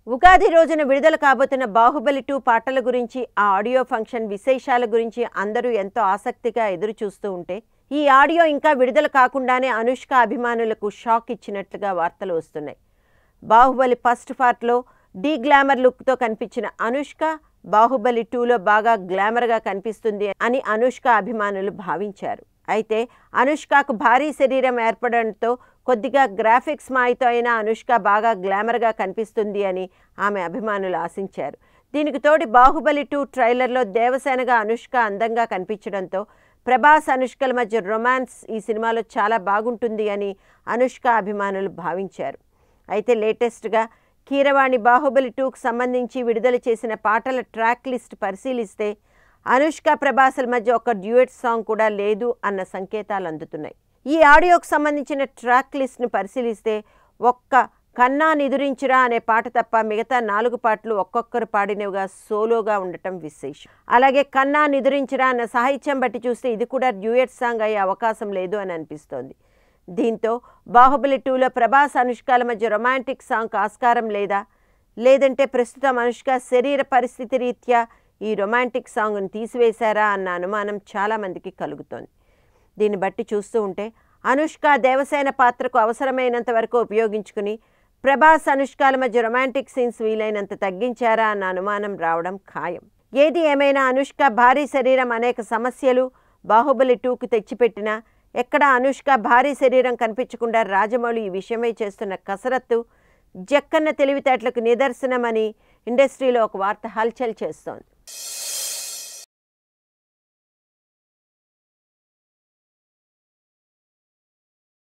ఉగాది రోజున విడుదల కాబోతున్న బాహుబలి టూ పాటల గురించి ఆ ఆడియో ఫంక్షన్ విశేషాల గురించి అందరూ ఎంతో ఆసక్తిగా ఎదురు చూస్తూ ఉంటే ఈ ఆడియో ఇంకా విడుదల కాకుండానే అనుష్క అభిమానులకు షాక్ ఇచ్చినట్లుగా వార్తలు వస్తున్నాయి బాహుబలి ఫస్ట్ పార్ట్లో డీ గ్లామర్ లుక్తో కనిపించిన అనుష్క బాహుబలి టూలో బాగా గ్లామర్గా కనిపిస్తుంది అని అనుష్క అభిమానులు భావించారు అయితే అనుష్కకు భారీ శరీరం ఏర్పడంతో కొద్దిగా గ్రాఫిక్స్ మాయతో అయినా అనుష్క బాగా గ్లామర్గా కనిపిస్తుంది అని ఆమె అభిమానులు ఆశించారు దీనికి తోడి బాహుబలి టూ ట్రైలర్లో దేవసేనగా అనుష్క అందంగా కనిపించడంతో ప్రభాస్ అనుష్కల మధ్య రొమాన్స్ ఈ సినిమాలో చాలా బాగుంటుంది అని అనుష్క అభిమానులు భావించారు అయితే లేటెస్ట్గా కీరవాణి బాహుబలి టూకు సంబంధించి విడుదల చేసిన పాటల ట్రాక్ లిస్ట్ పరిశీలిస్తే అనుష్క ప్రభాస్ల మధ్య ఒక డ్యూయట్ సాంగ్ కూడా లేదు అన్న సంకేతాలు అందుతున్నాయి ఈ ఆడియోకు సంబంధించిన ట్రాక్ లిస్ట్ను పరిశీలిస్తే ఒక్క కన్నా నిదురించురా అనే పాట తప్ప మిగతా నాలుగు పాటలు ఒక్కొక్కరు పాడినవిగా సోలోగా ఉండటం విశేషం అలాగే కన్నా నిదురించురా అన్న సాహిత్యం బట్టి చూస్తే ఇది కూడా డ్యూయట్ సాంగ్ అయ్యే అవకాశం లేదు అని అనిపిస్తోంది దీంతో బాహుబలి టూలో ప్రభాస్ అనుష్కల మధ్య రొమాంటిక్ సాంగ్ ఆస్కారం లేదా లేదంటే ప్రస్తుతం అనుష్క శరీర పరిస్థితి రీత్యా ఈ రొమాంటిక్ సాంగ్ను తీసివేశారా అన్న అనుమానం చాలామందికి కలుగుతోంది దీన్ని బట్టి చూస్తూ ఉంటే అనుష్క దేవసేన పాత్రకు అవసరమైనంత వరకు ఉపయోగించుకుని ప్రభాస్ అనుష్కల మధ్య రొమాంటిక్ సీన్స్ వీలైనంత తగ్గించారా అన్న అనుమానం రావడం ఖాయం ఏది ఏమైనా అనుష్క భారీ శరీరం అనేక సమస్యలు బాహుబలి టూకు తెచ్చిపెట్టినా ఎక్కడ అనుష్క భారీ శరీరం కనిపించకుండా రాజమౌళి ఈ విషయమై చేస్తున్న కసరత్తు జక్కన్న తెలివితేటలకు నిదర్శనమని ఇండస్ట్రీలో ఒక వార్త హల్చల్ చేస్తోంది